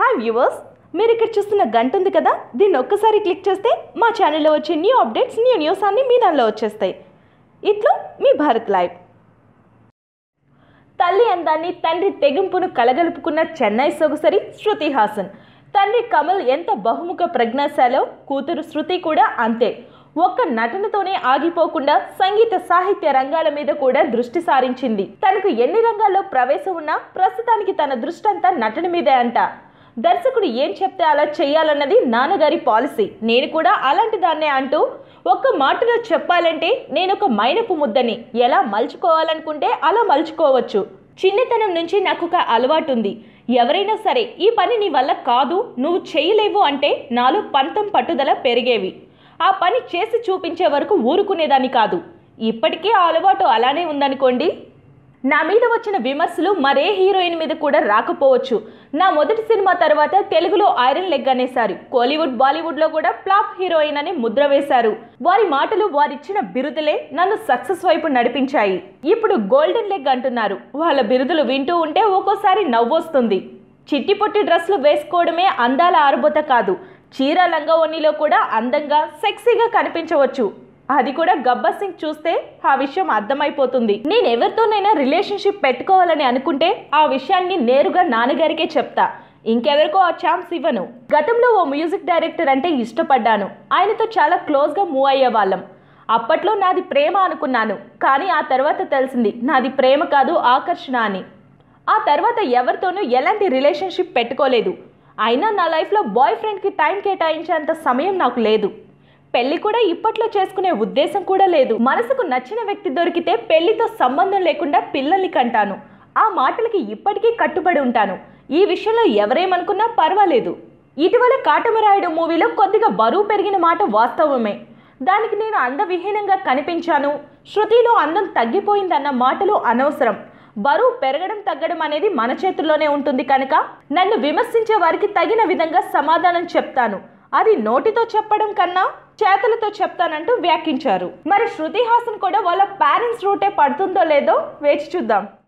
hi viewers మీరు ఇక్కడ చూస్తున్న గంట ఉంది కదా దీన్ని ఒక్కసారి క్లిక్ చేస్తే మా ఛానల్లో వచ్చే న్యూ అప్డేట్స్ న్యూ న్యూస్ అన్నీ మీ దానిలో వచ్చేస్తాయి ఇట్లా మీ భారత్ లైవ్ తల్లి అందాన్ని తండ్రి తెగింపును కలగలుపుకున్న చెన్నై సొగసరి శృతి హాసన్ తండ్రి కమల్ ఎంత బహుముఖ ప్రజ్ఞాశాలో కూతురు శృతి కూడా అంతే ఒక్క నటనతోనే ఆగిపోకుండా సంగీత సాహిత్య రంగాల మీద కూడా దృష్టి సారించింది తనకు ఎన్ని రంగాల్లో ప్రవేశం ఉన్నా ప్రస్తుతానికి తన దృష్టి అంతా నటన మీదే అంట దర్శకుడు ఏం చెప్తే అలా చేయాలన్నది నాన్నగారి పాలసీ నేను కూడా అలాంటి దాన్నే అంటూ ఒక్క మాటలో చెప్పాలంటే నేను ఒక మైనపు ముద్దని ఎలా మలుచుకోవాలనుకుంటే అలా మలుచుకోవచ్చు చిన్నతనం నుంచి నాకు ఒక అలవాటు ఉంది ఎవరైనా సరే ఈ పని నీ వల్ల కాదు నువ్వు చేయలేవు అంటే నాలో పంతం పట్టుదల పెరిగేవి ఆ పని చేసి చూపించే వరకు ఊరుకునేదాన్ని కాదు ఇప్పటికీ ఆ అలవాటు అలానే ఉందనుకోండి నా మీద వచ్చిన విమర్శలు మరే హీరోయిన్ మీద కూడా రాకపోవచ్చు నా మొదటి సినిమా తర్వాత తెలుగులో ఐరన్ లెగ్ అనేసారు కోలీవుడ్ బాలీవుడ్లో కూడా ఫ్లాప్ హీరోయిన్ అని ముద్ర వేశారు వారి మాటలు వారిచ్చిన బిరుదులే నన్ను సక్సెస్ వైపు నడిపించాయి ఇప్పుడు గోల్డెన్ లెగ్ అంటున్నారు వాళ్ళ బిరుదులు వింటూ ఉంటే ఒక్కోసారి నవ్వొస్తుంది చిట్టి పొట్టి డ్రెస్లు వేసుకోవడమే అందాల ఆరుబోత కాదు చీర లంగవన్నీలో కూడా అందంగా సెక్సీగా కనిపించవచ్చు అది కూడా గబ్బర్ సింగ్ చూస్తే ఆ విషయం అర్థమైపోతుంది నేను ఎవరితోనైనా రిలేషన్షిప్ పెట్టుకోవాలని అనుకుంటే ఆ విషయాన్ని నేరుగా నాన్నగారికే చెప్తా ఇంకెవరికో ఆ ఛాన్స్ ఇవ్వను గతంలో ఓ మ్యూజిక్ డైరెక్టర్ అంటే ఇష్టపడ్డాను ఆయనతో చాలా క్లోజ్గా మూవ్ అయ్యే వాళ్ళం అప్పట్లో నాది ప్రేమ అనుకున్నాను కానీ ఆ తర్వాత తెలిసింది నాది ప్రేమ కాదు ఆకర్షణ అని ఆ తర్వాత ఎవరితోనూ ఎలాంటి రిలేషన్షిప్ పెట్టుకోలేదు అయినా నా లైఫ్లో బాయ్ ఫ్రెండ్కి టైం కేటాయించేంత సమయం నాకు లేదు పెళ్లి కూడా ఇప్పట్లో చేసుకునే ఉద్దేశం కూడా లేదు మనసుకు నచ్చిన వ్యక్తి దొరికితే పెళ్లితో సంబంధం లేకుండా పిల్లల్ని కంటాను ఆ మాటలకి ఇప్పటికీ కట్టుబడి ఉంటాను ఈ విషయంలో ఎవరేమనుకున్నా పర్వాలేదు ఇటీవల కాటమరాయుడు మూవీలో కొద్దిగా బరువు పెరిగిన మాట వాస్తవమే దానికి నేను అందవిహీనంగా కనిపించాను శృతిలో అందం తగ్గిపోయిందన్న మాటలు అనవసరం బరువు పెరగడం తగ్గడం అనేది మన చేతుల్లోనే ఉంటుంది కనుక నన్ను విమర్శించే వారికి తగిన విధంగా సమాధానం చెప్తాను అది నోటితో చెప్పడం కన్నా చేతులతో చెప్తానంటూ వ్యాఖ్యించారు మరి శృతి హాసన్ కూడా వాళ్ళ పేరెంట్స్ రూటే పడుతుందో లేదో వేచి చూద్దాం